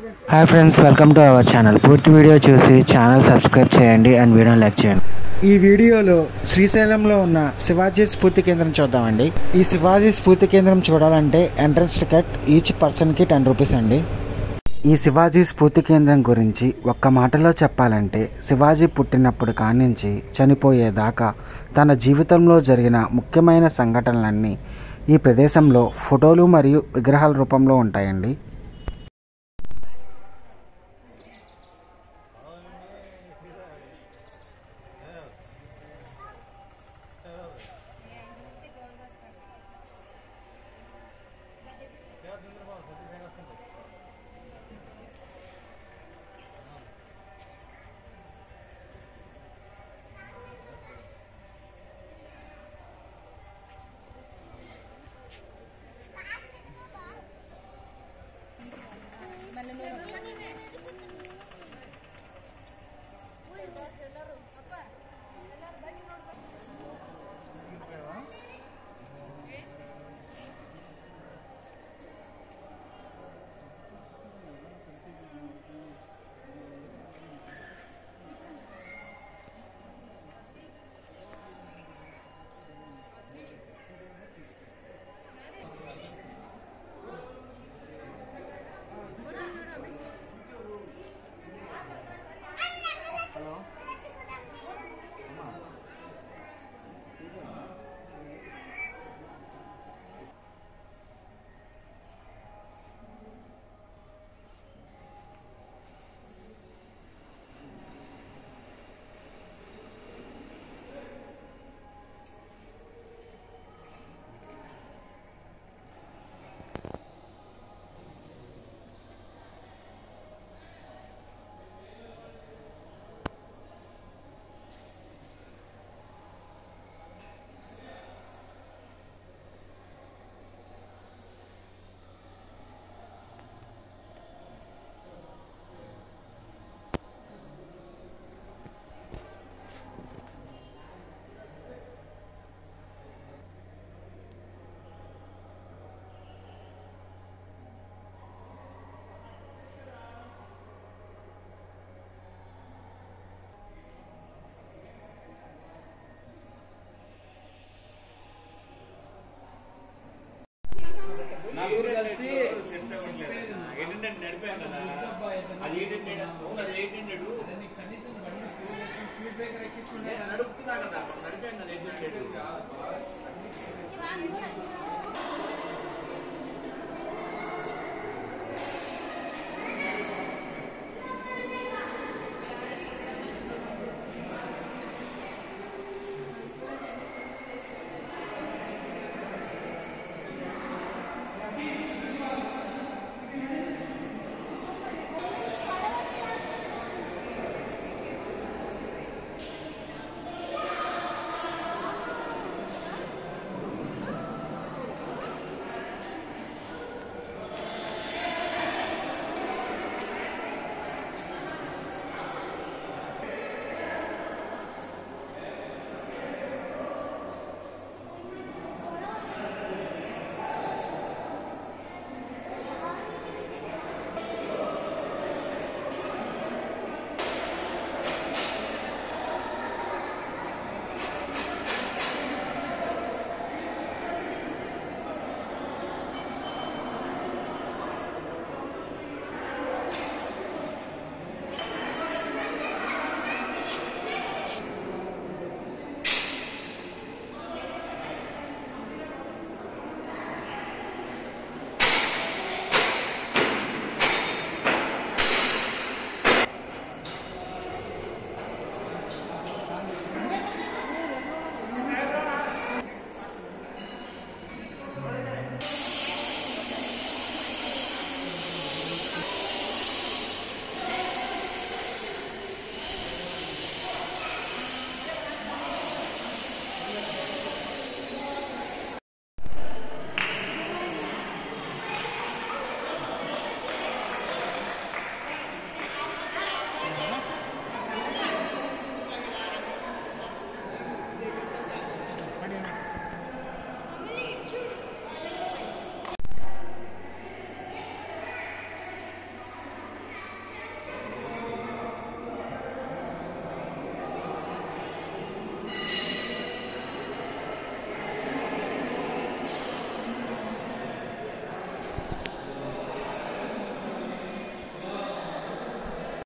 hi friends welcome to our channel పూర్తి video చూసి channel subscribe చేయండి అండ్ వీడియోని లైక్ చేయండి ఈ వీడియోలో శ్రీశైలంలో ఉన్న శివాజీ స్ఫూర్తి కేంద్రం చూద్దామండి ఈ శివాజీ స్ఫూర్తి కేంద్రం చూడాలంటే ఎంట్రన్స్ టికెట్ ఈచ్ పర్సన్కి టెన్ రూపీస్ అండి ఈ శివాజీ స్ఫూర్తి కేంద్రం గురించి ఒక్క మాటలో చెప్పాలంటే శివాజీ పుట్టినప్పుడు కానించి చనిపోయేదాకా తన జీవితంలో జరిగిన ముఖ్యమైన సంఘటనలన్నీ ఈ ప్రదేశంలో ఫోటోలు మరియు విగ్రహాల రూపంలో ఉంటాయండి నలుగురు కలిసి నడుపుతున్నా కదా నడిపాను కదా ఎగ్జిట్